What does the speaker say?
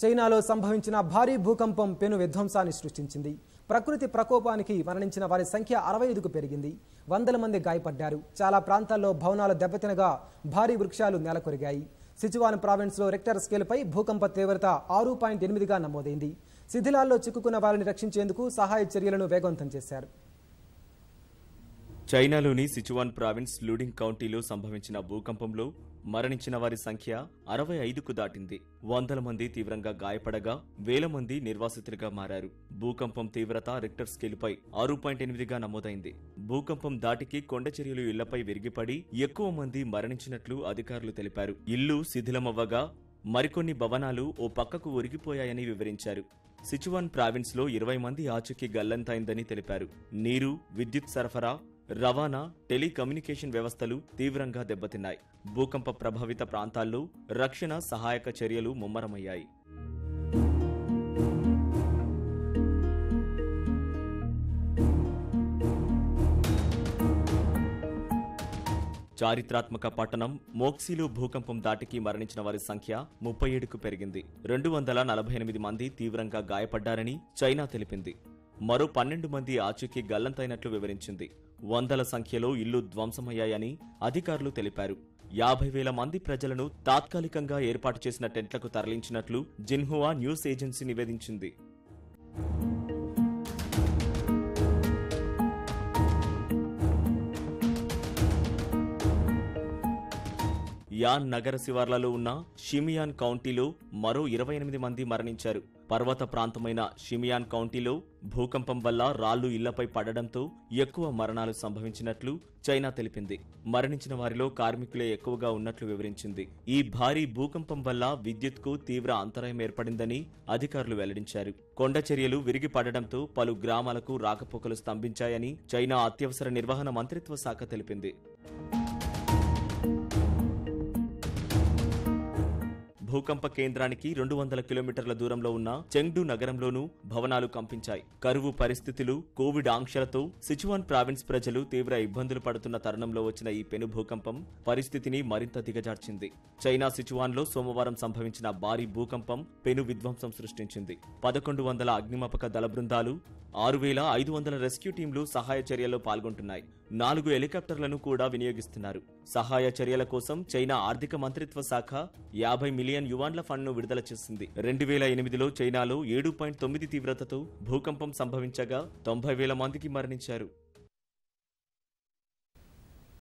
చైనాలో సంభవించిన భారీ భూకంపం పెను విధ్వంసాన్ని సృష్టించింది ప్రకృతి ప్రకోపానికి మరణించిన వారి సంఖ్య అరవై ఐదుకు పెరిగింది వందల మంది గాయపడ్డారు చాలా ప్రాంతాల్లో భవనాలు దెబ్బతినగా భారీ వృక్షాలు నేలకొరిగాయి సిచువాన్ ప్రావిన్స్లో రెక్టర్ స్కేల్పై భూకంప తీవ్రత ఆరు పాయింట్ ఎనిమిదిగా నమోదైంది శిథిలాల్లో చిక్కుకున్న వారిని రక్షించేందుకు సహాయ చర్యలను వేగవంతం చేశారు చైనాలోని సిచువాన్ ప్రావిన్స్ లూడింగ్ కౌంటీలో సంభవించిన భూకంపంలో మరణించిన వారి సంఖ్య అరవై ఐదుకు దాటింది వందల మంది తీవ్రంగా గాయపడగా వేల మంది నిర్వాసితులుగా మారారు భూకంపం తీవ్రత రిక్టర్ స్కేలుపై ఆరు పాయింట్ ఎనిమిదిగా నమోదైంది భూకంపం దాటికి కొండ చర్యలు ఇళ్లపై విరిగిపడి ఎక్కువ మంది మరణించినట్లు అధికారులు తెలిపారు ఇల్లు శిథిలమవ్వగా మరికొన్ని భవనాలు ఓ పక్కకు ఒరిగిపోయాయని వివరించారు సిచువాన్ ప్రావిన్స్ లో ఇరవై మంది ఆచూకీ గల్లంతైందని తెలిపారు నీరు విద్యుత్ సరఫరా రవాణా టెలికమ్యూనికేషన్ వ్యవస్థలు తీవ్రంగా దెబ్బతిన్నాయి భూకంప ప్రభావిత ప్రాంతాల్లో రక్షణ సహాయక చర్యలు ముమ్మరమయ్యాయి చారిత్రాత్మక పట్టణం మోక్సీలో భూకంపం దాటికి మరణించిన వారి సంఖ్య ముప్పై ఏడుకు పెరిగింది రెండు వందల నలభై ఎనిమిది మంది తీవ్రంగా గాయపడ్డారని చైనా తెలిపింది మరో పన్నెండు మంది ఆచూకీ గల్లంతైనట్లు వివరించింది వందల సంఖ్యలో ఇళ్లు ధ్వంసమయ్యాయని అధికారులు తెలిపారు యాభై వేల మంది ప్రజలను తాత్కాలికంగా ఏర్పాటు చేసిన టెంట్లకు తరలించినట్లు జిన్హువా న్యూస్ ఏజెన్సీ నివేదించింది యాన్ నగర శివార్లలో ఉన్న షిమియాన్ కౌంటీలో మరో ఇరవై ఎనిమిది మంది మరణించారు పర్వత ప్రాంతమైన షిమియాన్ కౌంటీలో భూకంపం వల్ల రాళ్లు ఇళ్లపై పడడంతో ఎక్కువ మరణాలు సంభవించినట్లు చైనా తెలిపింది మరణించిన వారిలో కార్మికులే ఎక్కువగా ఉన్నట్లు వివరించింది ఈ భారీ భూకంపం వల్ల విద్యుత్కు తీవ్ర అంతరాయం ఏర్పడిందని అధికారులు వెల్లడించారు కొండ చర్యలు విరిగి పడడంతో పలు గ్రామాలకు రాకపోకలు స్తంభించాయని చైనా అత్యవసర నిర్వహణ మంత్రిత్వ శాఖ తెలిపింది భూకంప కేంద్రానికి రెండు వందల కిలోమీటర్ల దూరంలో ఉన్న చెంగ్డు నగరంలోనూ భవనాలు కంపించాయి కరువు పరిస్థితులు కోవిడ్ ఆంక్షలతో సిచువాన్ ప్రావిన్స్ ప్రజలు తీవ్ర ఇబ్బందులు పడుతున్న తరుణంలో వచ్చిన ఈ పెను భూకంపం పరిస్థితిని మరింత దిగజార్చింది చైనా సిచువాన్లో సోమవారం సంభవించిన భారీ భూకంపం పెను విధ్వంసం సృష్టించింది పదకొండు వందల అగ్నిమాపక దళ బృందాలు ఆరు వేల ఐదు వందల రెస్క్యూ టీంలు సహాయ చర్యల్లో పాల్గొంటున్నాయి నాలుగు హెలికాప్టర్లను కూడా వినియోగిస్తున్నారు సహాయ చర్యల కోసం చైనా ఆర్థిక మంత్రిత్వ శాఖ యాభై మిలియన్ యువాన్ల ఫండ్ను విడుదల చేసింది రెండు వేల ఎనిమిదిలో చైనాలో ఏడు పాయింట్ తొమ్మిది తీవ్రతతో భూకంపం సంభవించగా తొంభై వేల మందికి మరణించారు